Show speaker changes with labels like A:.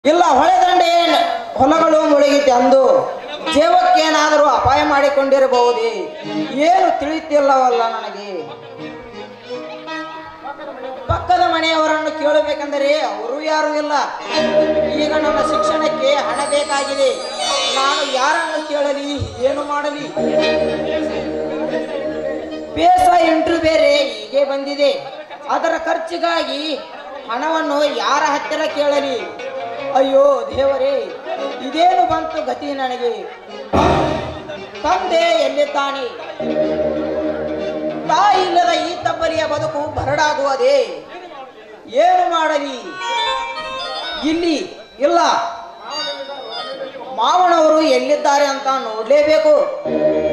A: ಇಲ್ಲ ಹೊಳೆದಂಡೆ ಹೊಲಗಳು ಮುಳುಗಿತೆ ಅಂದು ಜೀವಕ್ಕೇನಾದರೂ ಅಪಾಯ ಮಾಡಿಕೊಂಡಿರಬಹುದೇ ಏನು ತಿಳಿತಿಲ್ಲವಲ್ಲ ನನಗೆ ಪಕ್ಕದ ಮನೆಯವರನ್ನು ಕೇಳಬೇಕೆಂದರೆ ಅವರು ಯಾರು ಇಲ್ಲ ಈಗ ನನ್ನ ಶಿಕ್ಷಣಕ್ಕೆ ಹಣ ಬೇಕಾಗಿದೆ ನಾನು ಯಾರನ್ನು ಕೇಳಲಿ ಏನು ಮಾಡಲಿ ಪೇಸ ಇಂಟ್ರು ಬೇರೆ ಹೀಗೆ ಬಂದಿದೆ ಅದರ ಖರ್ಚಿಗಾಗಿ ಹಣವನ್ನು ಯಾರ ಹತ್ತಿರ ಕೇಳಲಿ ಅಯ್ಯೋ ದೇವರೇ ಇದೇನು ಬಂತು ಗತಿ ನನಗೆ ತಂದೆ ಎಲ್ಲಿದ್ದಾನೆ ತಾಯಿ ಇಲ್ಲದ ಈ ತಬ್ಬಲಿಯ ಬದುಕು ಬರಡಾಗುವುದೇ ಏನು ಮಾಡಲಿ ಇಲ್ಲಿ ಇಲ್ಲ ಮಾವನವರು ಎಲ್ಲಿದ್ದಾರೆ ಅಂತ ನೋಡ್ಲೇಬೇಕು